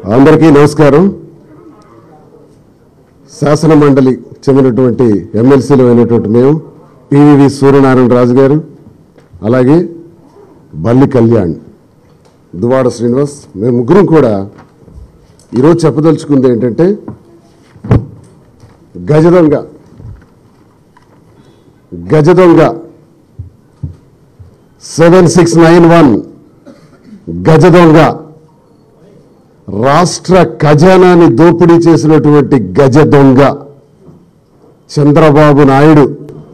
అందరికీ నమస్కారం శాసన మండలి చెందినటువంటి ఎమ్మెల్సీలు అయినటువంటి మేము పివివి సూర్యనారాయణ రాజు గారు అలాగే బల్లి కళ్యాణ్ దువాడ శ్రీనివాస్ మేము ముగ్గురం కూడా ఈరోజు చెప్పదలుచుకుంది ఏంటంటే గజ దొంగ గజ దొంగ సెవెన్ సిక్స్ నైన్ వన్ గజ దొంగ రాష్ట్ర ఖజానాని దోపిడీ చేసినటువంటి గజ దొంగ చంద్రబాబు నాయుడు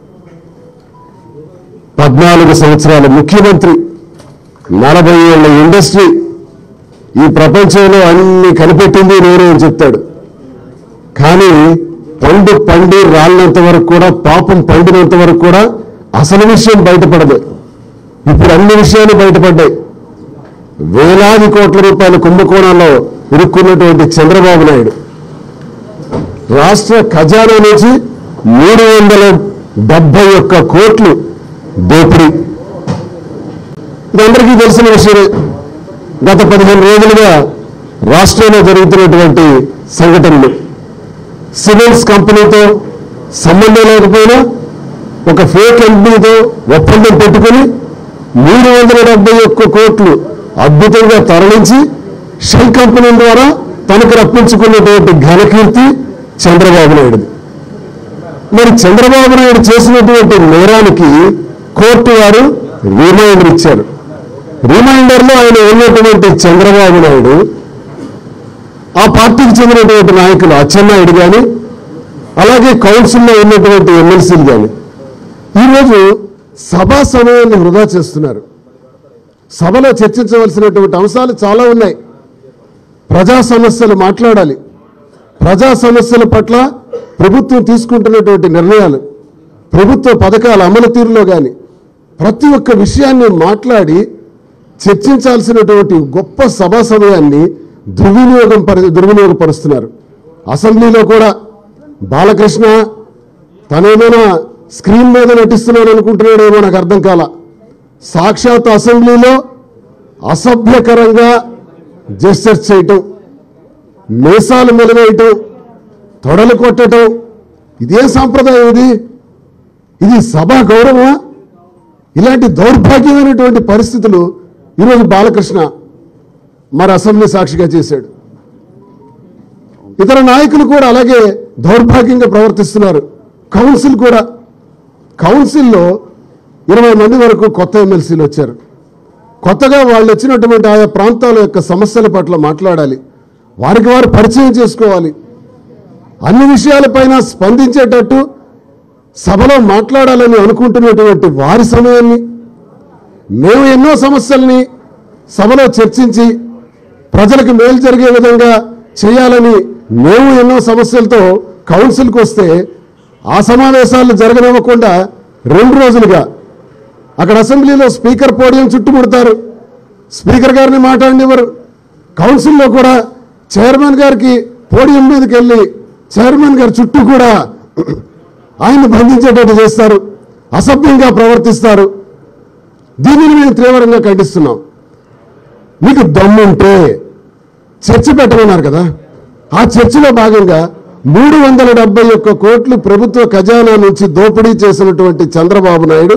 పద్నాలుగు సంవత్సరాల ముఖ్యమంత్రి నలభై ఏళ్ల ఇండస్ట్రీ ఈ ప్రపంచంలో అన్ని కనిపెట్టింది నేనే అని చెప్తాడు కానీ పండు పండి రాలినంత వరకు కూడా పాపం పండినంత వరకు కూడా అసలు విషయం బయటపడదు ఇప్పుడు అన్ని విషయాలు బయటపడ్డాయి వేలాది కోట్ల రూపాయల కుంభకోణంలో ఇరుక్కున్నటువంటి చంద్రబాబు నాయుడు రాష్ట్ర ఖజానా నుంచి మూడు వందల డెబ్బై ఒక్క కోట్లు దోపిడీ ఇది అందరికీ తెలిసిన విషయమే గత పదిహేను రోజులుగా రాష్ట్రంలో జరుగుతున్నటువంటి సంఘటనలు సిమెంట్స్ కంపెనీతో సంబంధం లేకపోయినా ఒక ఫేక్ కంపెనీతో ఒప్పందం పెట్టుకుని మూడు వందల డెబ్బై ఒక్క కోట్లు అద్భుతంగా తరలించి షెల్ కంపెనీ ద్వారా తనకు రప్పించుకున్నటువంటి ఘనకీర్తి చంద్రబాబు నాయుడు మరి చంద్రబాబు నాయుడు చేసినటువంటి నేరానికి కోర్టు వారు రిమైండర్ ఇచ్చారు రిమైండర్లో ఆయన ఉన్నటువంటి చంద్రబాబు నాయుడు ఆ పార్టీకి చెందినటువంటి నాయకులు అచ్చెన్నాయుడు కానీ అలాగే కౌన్సిల్లో ఉన్నటువంటి ఎమ్మెల్సీలు కానీ ఈరోజు సభా సమయాన్ని వృధా చేస్తున్నారు సభలో చర్చించవలసినటువంటి అంశాలు చాలా ఉన్నాయి ప్రజా సమస్యలు మాట్లాడాలి ప్రజా సమస్యల పట్ల ప్రభుత్వం తీసుకుంటున్నటువంటి నిర్ణయాలు ప్రభుత్వ పథకాల అమలు తీరులో కానీ ప్రతి ఒక్క విషయాన్ని మాట్లాడి చర్చించాల్సినటువంటి గొప్ప సభా సమయాన్ని దుర్వినియోగం పరి దుర్వినియోగపరుస్తున్నారు అసెంబ్లీలో కూడా బాలకృష్ణ తనేమైనా స్క్రీన్ మీద నటిస్తున్నాడు అనుకుంటున్నాడేమో నాకు అర్థం కాల సాక్షాత్ అసెంబ్లీలో అసభ్యకరంగా జెస్చర్స్ చేయటం మేసాలు మెలవేయటం తొడలు కొట్టటం ఇదే సాంప్రదాయం ఇది ఇది సభా గౌరవమా ఇలాంటి దౌర్భాగ్యమైనటువంటి పరిస్థితులు ఈరోజు బాలకృష్ణ మరి అసెంబ్లీ సాక్షిగా చేశాడు ఇతర నాయకులు కూడా అలాగే దౌర్భాగ్యంగా ప్రవర్తిస్తున్నారు కౌన్సిల్ కూడా కౌన్సిల్లో ఇరవై మంది వరకు కొత్త ఎమ్మెల్సీలు వచ్చారు కొత్తగా వాళ్ళు వచ్చినటువంటి ఆయా ప్రాంతాల యొక్క సమస్యల పట్ల మాట్లాడాలి వారికి వారు పరిచయం చేసుకోవాలి అన్ని విషయాలపైన స్పందించేటట్టు సభలో మాట్లాడాలని అనుకుంటున్నటువంటి వారి సమయాన్ని మేము ఎన్నో సమస్యల్ని సభలో చర్చించి ప్రజలకు మేలు జరిగే విధంగా చేయాలని మేము ఎన్నో సమస్యలతో కౌన్సిల్కి వస్తే ఆ సమావేశాలు జరగనివ్వకుండా రెండు రోజులుగా అక్కడ అసెంబ్లీలో స్పీకర్ పోడియం చుట్టుముడతారు స్పీకర్ గారిని మాట్లాడినవారు కౌన్సిల్లో కూడా చైర్మన్ గారికి పోడియం మీదకి వెళ్ళి చైర్మన్ గారి చుట్టూ కూడా ఆయన్ని బంధించేటట్టు చేస్తారు అసభ్యంగా ప్రవర్తిస్తారు దీనిని మేము తీవ్రంగా ఖండిస్తున్నాం మీకు దమ్ముంటే చర్చ పెట్టమన్నారు కదా ఆ చర్చలో భాగంగా మూడు వందల డెబ్బై ఒక్క కోట్లు ప్రభుత్వ ఖజానా నుంచి దోపిడీ చేసినటువంటి చంద్రబాబు నాయుడు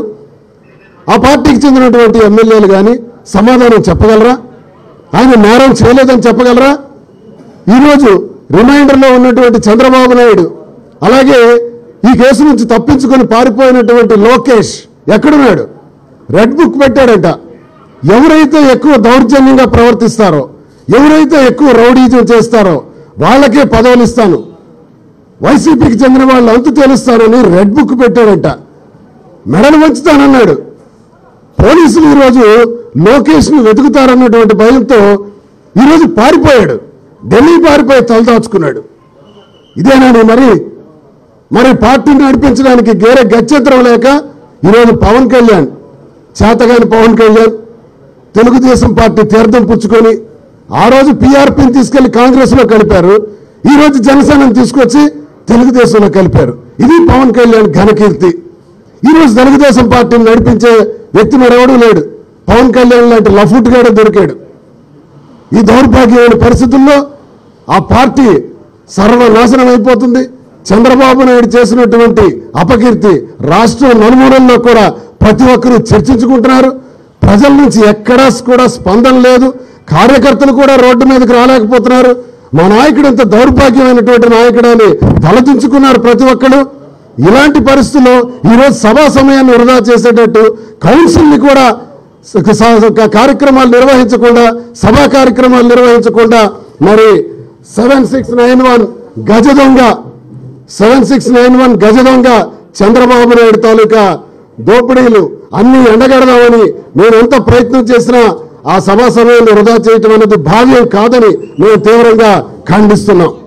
ఆ పార్టీకి చెందినటువంటి ఎమ్మెల్యేలు కానీ సమాధానం చెప్పగలరా ఆయన నేరం చేయలేదని చెప్పగలరా ఈరోజు రిమైండర్లో ఉన్నటువంటి చంద్రబాబు నాయుడు అలాగే ఈ కేసు నుంచి తప్పించుకొని పారిపోయినటువంటి లోకేష్ ఎక్కడున్నాడు రెడ్ బుక్ పెట్టాడంట ఎవరైతే ఎక్కువ దౌర్జన్యంగా ప్రవర్తిస్తారో ఎవరైతే ఎక్కువ రౌడీజం చేస్తారో వాళ్ళకే పదవులు ఇస్తాను వైసీపీకి చెందిన వాళ్ళు అంతు తేలుస్తానని రెడ్ బుక్ పెట్టాడంట మెడలు వంచుతానన్నాడు పోలీసులు ఈరోజు లోకేష్ను వెతుకుతారన్నటువంటి భయంతో ఈరోజు పారిపోయాడు ఢిల్లీ పారిపోయి తలదాచుకున్నాడు ఇదేనండి మరి మరి పార్టీని నడిపించడానికి గేరే గచ్చంతరం లేక ఈరోజు పవన్ కళ్యాణ్ చేతగాని పవన్ కళ్యాణ్ తెలుగుదేశం పార్టీ తీర్థం పుచ్చుకొని ఆ రోజు పీఆర్పీని తీసుకెళ్లి కాంగ్రెస్ లో కలిపారు ఈ రోజు జనసేనను తీసుకొచ్చి తెలుగుదేశంలో కలిపారు ఇది పవన్ కళ్యాణ్ ఘనకీర్తి ఈ రోజు తెలుగుదేశం పార్టీని నడిపించే వ్యక్తి మరెవడూ లేడు పవన్ కళ్యాణ్ లాంటి లఫుట్ గాడే దొరికాడు ఈ దౌర్భాగ్యమైన పరిస్థితుల్లో ఆ పార్టీ సర్వనాశనం అయిపోతుంది చంద్రబాబు నాయుడు చేసినటువంటి అపకీర్తి రాష్ట్రం నలుమూలల్లో కూడా ప్రతి ఒక్కరూ చర్చించుకుంటున్నారు ప్రజల నుంచి ఎక్కడా కూడా స్పందన లేదు కార్యకర్తలు కూడా రోడ్డు మీదకి రాలేకపోతున్నారు మా నాయకుడు ఇంత దౌర్భాగ్యమైనటువంటి నాయకుడు అని తలదించుకున్నారు ప్రతి ఒక్కరు ఇలాంటి పరిస్థితుల్లో ఈరోజు సభా సమయాన్ని వృధా చేసేటట్టు కౌన్సిల్ని కూడా స- స- కార్యక్రమాలు నిర్వహించకుండా సభా కార్యక్రమాలు నిర్వహించకుండా మరి సెవెన్ సిక్స్ నైన్ వన్ గజ దొంగ సెవెన్ సిక్స్ నైన్ వన్ గజ దొంగ చంద్రబాబు నాయుడు తాలూకా దోపిడీలు అన్ని ఎండగడదామని మేము ఎంత ప్రయత్నం చేసినా ఆ సభా సమయాన్ని వృధా చేయటం అనేది భావ్యం కాదని మేము తీవ్రంగా ఖండిస్తున్నాం